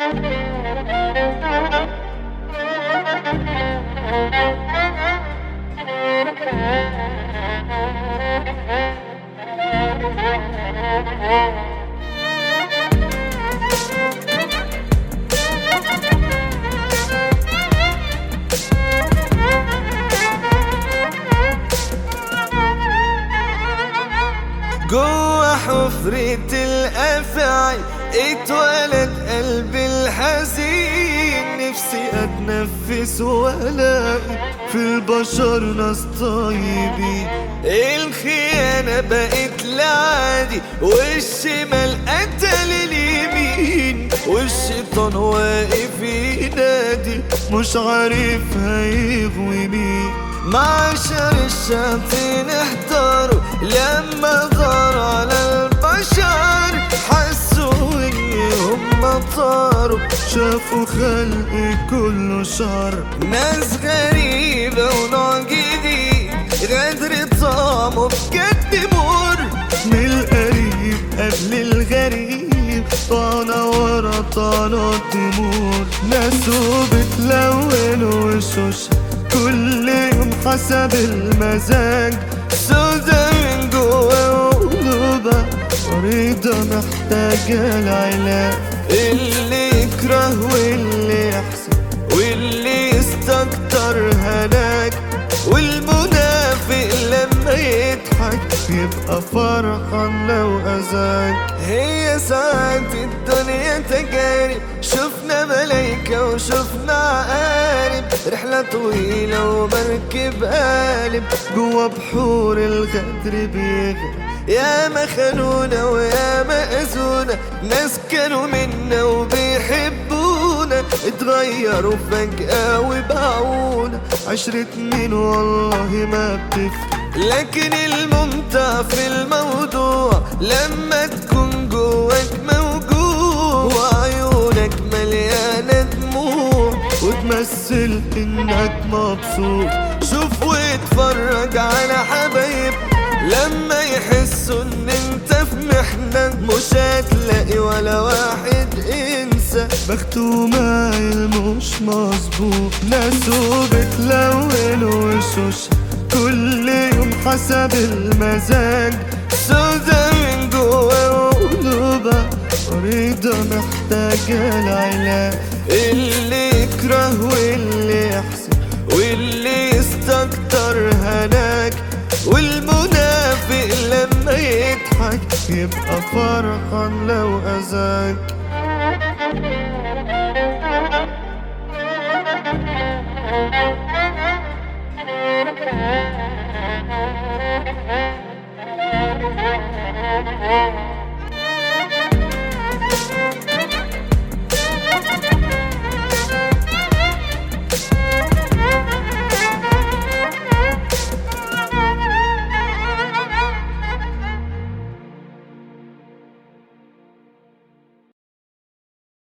جوا حفرة الأفعي اتولد قلبي الحزين نفسي أتنفس وألاقي في البشر ناس طيبين الخيانة بقت لعادي والشمال قتل اليمين والشيطان واقف ينادي مش عارف هيغوي مين معشر الشياطين احتاروا لما ظهر على البشر حسوا ان هم طاروا شافوا خلق كله شر ناس غريبة ونوع جديد غدر طعمه بجد مر من القريب قبل الغريب طعنة ورا طعنة تمور ناسه بتلون وشوش كل يوم حسب المزاج سودا من جوا وقلوبها مريضة محتاجة العلاج اللي يكره واللي يحسن واللي يستكتر هلاك والمنافق لما يضحك يبقى فرحان لو أذاك هي ساعات الدنيا تجارب شفنا ملايكة وشفنا عقارب رحلة طويلة ومركب قالب جوا بحور الغدر بيغرق يا ما خانونا ويا ما أذونا ناس كانوا منا وبيحبونا اتغيروا فجأة وباعونا عشرة مين والله ما بتفرق لكن الممتع في الموضوع لما تكون جواك موجوع وعيونك مليانة دموع وتمثل انك مبسوط شوف واتفرج على حبايب لما يحسوا ان انت في محنة مش هتلاقي ولا واحد انسى بخته مايل مش مظبوط ناسه بتلون وشوش كل يوم حسب المزاج سودا من جوا وقلوبها مريضة محتاجة العلاج اللي يكره واللي يحسن واللي يستكتر هلاك والمنافق لما يضحك يبقى فرحان لو أذاك Thank you.